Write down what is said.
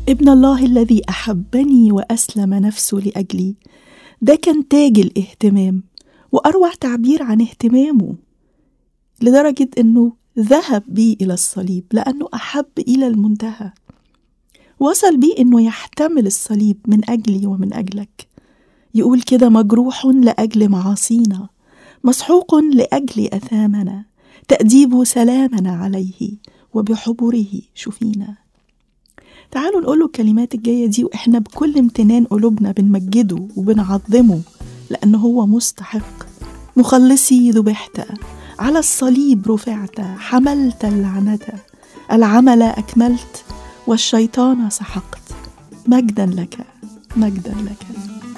ابن الله الذي احبني واسلم نفسه لاجلي ده كان تاج الاهتمام واروع تعبير عن اهتمامه لدرجه انه ذهب بي الى الصليب لانه احب الى المنتهى وصل بيه انه يحتمل الصليب من اجلي ومن اجلك يقول كده مجروح لاجل معاصينا مسحوق لاجل اثامنا تاديب سلامنا عليه وبحبره شفينا تعالوا نقول له الكلمات الجاية دي وإحنا بكل امتنان قلوبنا بنمجده وبنعظمه لأنه هو مستحق مخلصي ذبحت على الصليب رفعت حملت اللعنة العمل أكملت والشيطان سحقت مجدا لك مجدا لك